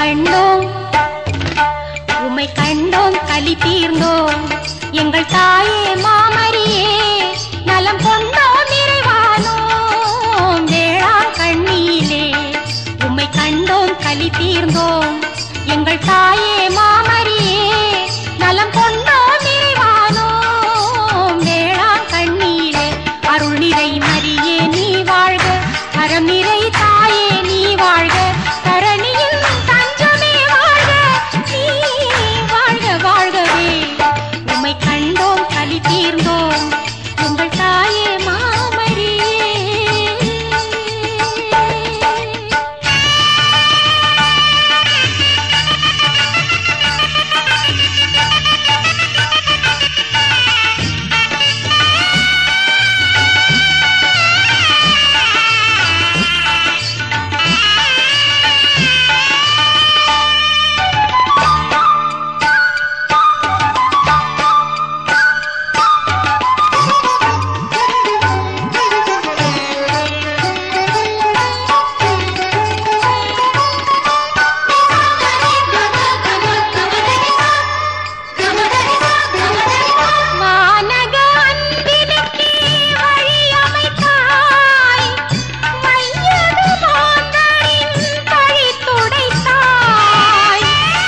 கண்டோம் உம்மை கண்டோம் களி தீர்ந்தோம் எங்கள் தாயே மாமரியே நலம் கொண்டோம் நிறைவானோம் வேளாண் கண்ணியிலே உம்மை கண்டோம் களி தீர்ந்தோம் எங்கள் தாயே மாமரியே நலம் கொண்டோம் நிறைவானோம் வேளாண் கண்ணியிலே அருள் நிறை மரியே நீ வாழ்க அறம் நிறை தாயே நீ வாழ்க தரணியில் தஞ்சமே வாழ்க நீ வாழ்க வாழ்கவே உம்மை கண்டோம் களி தீர்ந்தோம் உங்கள் தாயே மாமரியே வானக அன்பினுக்கே வழி அமைத்தாய் மையது மாந்தரின் பழி துடைத்தாய்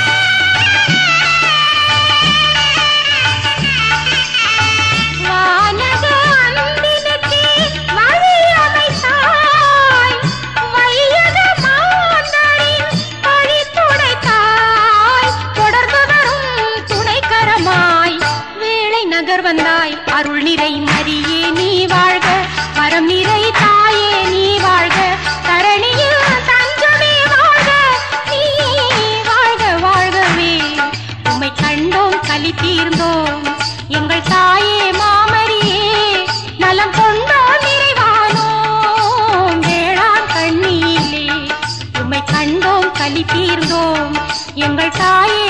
வானக அன்பினுக்கே வழி அமைத்தாய் வையக மாந்தரின் பழி துடைத்தாய் தொடர்ந்து வரும் துணைக்கரமாய் வேளை நகர் வந்தாய் அருள் நிறை மரியே நீ வாழ்க வரம் நிறை தாயே நீ வாழ்க தரணியில் தஞ்சமே வாழ்க நீ வாழ்க வாழ்கவே உம்மை கண்டோம் களி தீர்ந்தோம் எங்கள் தாயே மாமரியே நலம் கொண்டோம் நிறைவானோம் வேளாண் கண்ணியிலே உம்மை கண்டோம் களி தீர்ந்தோம் எங்கள் தாயே